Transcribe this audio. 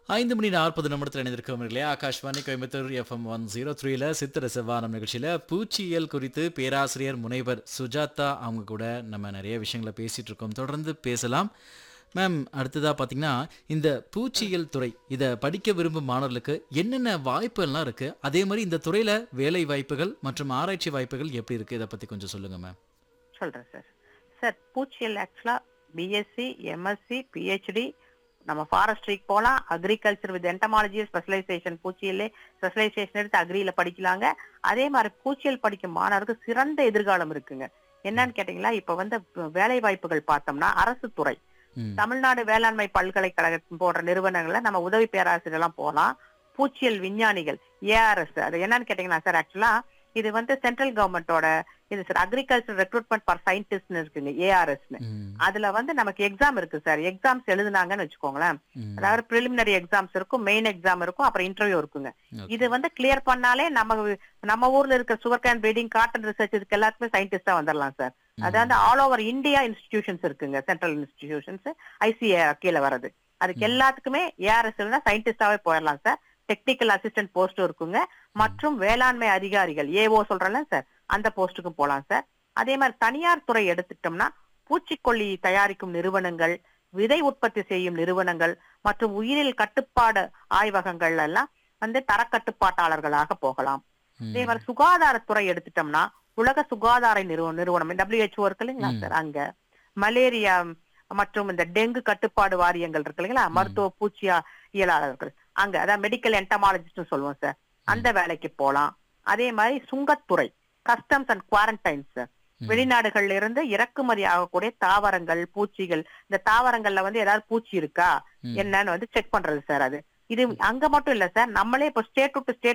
ஐந்து மணி நாற்பது நிமிடத்தில் இணைந்திருக்கோம் இல்லையா Akashvani Coimbatore FM one zero த்ரீல சித்திர செவ்வானம் நிகழ்ச்சியில் பூச்சியியல் குறித்து பேராசிரியர் முனைவர் சுஜாதா அவங்க கூட நம்ம நிறைய விஷயங்களை பேசிட்டு இருக்கோம் தொடர்ந்து பேசலாம் மேம் அடுத்ததாக பார்த்தீங்கன்னா இந்த பூச்சியியல் துறை இதை படிக்க விரும்பும் மாணவர்களுக்கு என்னென்ன வாய்ப்புகள்லாம் இருக்குது அதே மாதிரி இந்த துறையில் வேலை வாய்ப்புகள் மற்றும் ஆராய்ச்சி வாய்ப்புகள் எப்படி இருக்குது இதை பற்றி கொஞ்சம் சொல்லுங்கள் மேம் சொல்றேன் சார் சார் பூச்சியல் ஆக்சுவலா பிஎஸ்சி எம்எஸ்சி பிஹெச்டி நம்ம ஃபாரஸ்ட்ரிக்கு போகலாம் அக்ரிகல்ச்சர் வித் என்டமாலஜி ஸ்பெஷலைசேஷன் பூச்சியல்லே ஸ்பெஷலைசேஷன் எடுத்து அக்ரியில படிக்கலாங்க அதே மாதிரி பூச்சியல் படிக்கும் மாணவருக்கு சிறந்த எதிர்காலம் இருக்குங்க என்னன்னு கேட்டீங்களா இப்ப வந்து வேலை வாய்ப்புகள் பார்த்தோம்னா அரசு துறை ம் தமிழ்நாடு வேளாண்மை பல்கலைக்கழகம் போன்ற நிறுவனங்கள்ல நம்ம உதவி பேராசிரியர் எல்லாம் போகலாம் பூச்சியல் விஞ்ஞானிகள் ஏஆர்எஸ் அது என்னன்னு கேட்டீங்கன்னா சார் ஆக்சுவலா இது வந்து சென்ட்ரல் கவர்மெண்டோட இது சார் அக்ரிகல்ச்சர் ரெக்ரூட்மெண்ட் ஃபார் சயின்டிஸ்ட்னு இருக்குங்க ஏஆர்எஸ்னு ம் அதுல வந்து நமக்கு எக்ஸாம் இருக்கு சார் எக்ஸாம்ஸ் எழுதுனாங்கன்னு வச்சுக்கோங்களேன் ம் அதாவது ப்ரிலிமினரி எக்ஸாம்ஸ் இருக்கும் மெயின் எக்ஸாம் இருக்கும் அப்புறம் இன்டர்வியூ இருக்குங்க Okay. இது வந்து கிளியர் பண்ணாலே நம்ம நம்ம ஊர்ல இருக்க sugarcane breeding cotton research இதுக்கு எல்லாத்துக்குமே சயின்டிஸ்டா வந்துடலாம் சார் அதாவது ஆல் ஓவர் இந்தியா இன்ஸ்டிடியூஷன்ஸ் இருக்குங்க சென்ட்ரல் இன்ஸ்டிடியூஷன்ஸ் ஐசிஏ கீழே வர்றது அதுக்கு எல்லாத்துக்குமே ஏஆர்எஸ் இருந்தா சயின்டிஸ்டாவே போயிடலாம் சார் டெக்னிக்கல் அசிஸ்டன்ட் போஸ்டும் இருக்குங்க மற்றும் வேளாண்மை அதிகாரிகள் ஏஓ சொல்றேன்ல சார் அந்த போஸ்ட்டுக்கும் போலாம் சார் அதே மாதிரி தனியார் துறை எடுத்துட்டோம்னா பூச்சிக்கொல்லி தயாரிக்கும் நிறுவனங்கள் விதை உற்பத்தி செய்யும் நிறுவனங்கள் மற்றும் உயிரியல் கட்டுப்பாடு ஆய்வகங்கள் எல்லாம் வந்து தரக்கட்டுப்பாட்டாளர்களாக போகலாம் ம். அதே மாதிரி சுகாதாரத்துறை எடுத்துட்டோம்னா உலக சுகாதார நிறுவனம் நிறுவனம் WHO இருக்கு இல்லைங்களா ம். சார் அங்க மலேரியா மற்றும் இந்த டெங்கு கட்டுப்பாடு வாரியங்கள் இருக்கு இல்லைங்களா மருத்துவ பூச்சியா இயலாளர்கள் அங்க அதான் மெடிக்கல் என்டமாலஜிஸ்ட் சொல்லுவோம் சார் அந்த வேலைக்கு போலாம் அதே மாதிரி சுங்கத்துறை கஸ்டம்ஸ் அண்ட் குவாரண்டைன்ஸ் சார் ம். வெளிநாடுகள்ல இருந்து இறக்குமதி ஆகக்கூடிய தாவரங்கள் பூச்சிகள் இந்த தாவரங்கள்ல வந்து ஏதாவது பூச்சி இருக்கா ம். என்னன்னு வந்து செக் பண்றது சார் அது இது அங்க மட்டும் இல்ல சார் நம்மளே இப்போ ஸ்டேட் டு ஸ்டேட்